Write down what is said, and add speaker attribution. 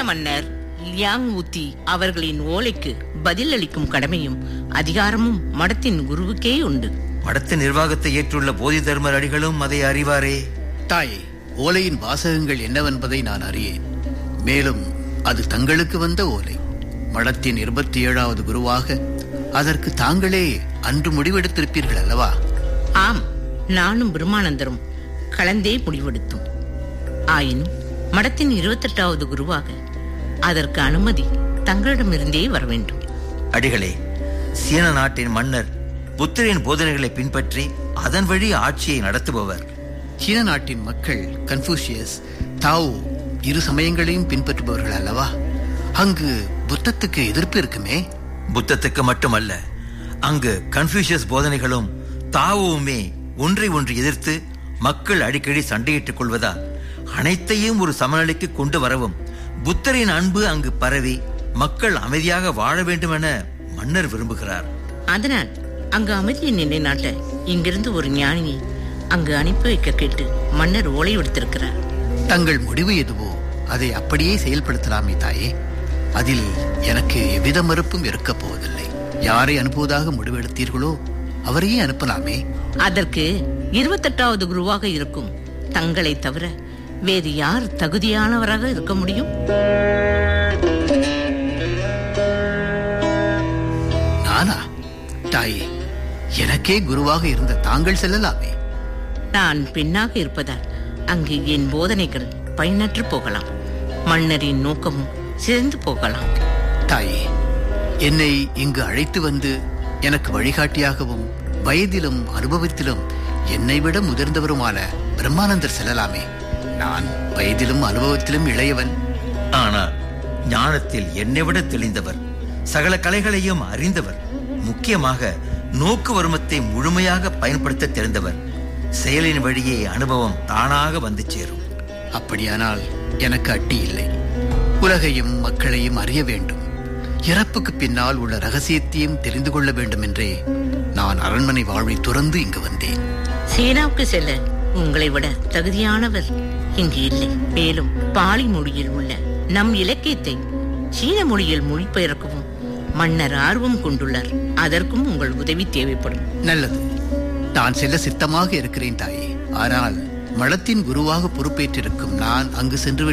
Speaker 1: மன்னர் லியாங் ஊத்தி அவர்களின் ஓலைக்கு பதில் அளிக்கும் கடமையும் அதிகாரமும் மடத்தின் குருவுக்கே உண்டு
Speaker 2: மடத்து நிர்வாகத்தை ஏற்றுள்ள போதி தர்மர் அடிகளும் அதை அறிவாரே
Speaker 3: தாயே ஓலையின் வாசகங்கள் என்னவென்பதை நான் அறியேன் மேலும் அது தங்களுக்கு வந்த ஓலை மடத்தின் இருபத்தி ஏழாவது குருவாக அதற்கு தாங்களே அன்று முடிவெடுத்திருப்பீர்கள் அல்லவா
Speaker 1: ஆம் நானும் பிரம்மானந்தரும் கலந்தே முடிவெடுத்தோம் ஆயினும் மடத்தின் இருபத்தெட்டாவது குருவாக அதற்கு அனுமதி தங்களிடமிருந்தே வர வேண்டும்
Speaker 2: அடிகளே சீன நாட்டின் மன்னர் புத்தரின் போதனைகளை பின்பற்றி அதன் வழி ஆட்சியை நடத்துபவர்
Speaker 3: சீன நாட்டின் மக்கள் கன்ஃபூஷியஸ் தாவோ இரு சமயங்களையும் பின்பற்றுபவர்கள் அல்லவா அங்கு புத்தத்துக்கு எதிர்ப்பு இருக்குமே
Speaker 2: புத்தத்துக்கு மட்டுமல்ல அங்கு கன்ஃபியூஷியஸ் போதனைகளும் தாவோவுமே ஒன்றை ஒன்று எதிர்த்து மக்கள் அடிக்கடி சண்டையிட்டுக் கொள்வதால் அனைத்தையும் ஒரு சமநிலைக்கு கொண்டு வரவும் புத்தரின் அன்பு அங்கு பரவி மக்கள் அமைதியாக வாழ வேண்டும் என மன்னர் விரும்புகிறார்
Speaker 1: அதனால் அங்கு அமைதியை நிலைநாட்ட இங்கிருந்து ஒரு ஞானியை அங்கு அனுப்பி வைக்க கேட்டு மன்னர் ஓலை விடுத்திருக்கிறார்
Speaker 3: தங்கள் முடிவு எதுவோ அதை அப்படியே செயல்படுத்தலாமே தாயே அதில் எனக்கு எவ்வித மறுப்பும் இருக்கப் போவதில்லை யாரை அனுப்புவதாக முடிவெடுத்தீர்களோ அவரையே அனுப்பலாமே
Speaker 1: அதற்கு இருபத்தெட்டாவது குருவாக இருக்கும் தங்களை தவிர வேறு யார் தகுதியானவராக இருக்க முடியும்
Speaker 3: நானா தாயே எனக்கே குருவாக இருந்த தாங்கள் செல்லலாமே
Speaker 1: நான் பெண்ணாக இருப்பதால் அங்கு என் போதனைகள் பயனற்று போகலாம் மன்னரின் நோக்கமும் சிதைந்து போகலாம்
Speaker 3: தாயே என்னை இங்கு அழைத்து வந்து எனக்கு வழிகாட்டியாகவும் வயதிலும் அனுபவத்திலும் என்னை விட முதிர்ந்தவருமான பிரம்மானந்தர் செல்லலாமே நான் வயதிலும் அனுபவத்திலும் இளையவன்
Speaker 2: ஆனால் ஞானத்தில் என்னை விட தெளிந்தவர் சகல கலைகளையும் அறிந்தவர் முக்கியமாக நோக்கு வருமத்தை முழுமையாக பயன்படுத்த தெரிந்தவர் செயலின் வழியே அனுபவம் தானாக வந்து சேரும்
Speaker 3: அப்படியானால் எனக்கு அட்டி இல்லை உலகையும் மக்களையும் அறிய வேண்டும் இறப்புக்கு பின்னால் உள்ள ரகசியத்தையும் தெரிந்து கொள்ள வேண்டும் என்றே நான் அரண்மனை வாழ்வை துறந்து இங்கு வந்தேன்
Speaker 1: சீனாவுக்கு செல்ல உங்களை விட தகுதியானவர் இங்கு இல்லை மேலும் பாலி மொழியில் உள்ள நம் இலக்கியத்தை சீன மொழியில் மொழிபெயர்க்கவும் மன்னர் ஆர்வம் கொண்டுள்ளார் அதற்கும் உங்கள் உதவி தேவைப்படும்
Speaker 3: நல்லது நான் செல்ல சித்தமாக இருக்கிறேன் தாயே ஆனால் மடத்தின் குருவாக பொறுப்பேற்றிருக்கும் நான் அங்கு சென்று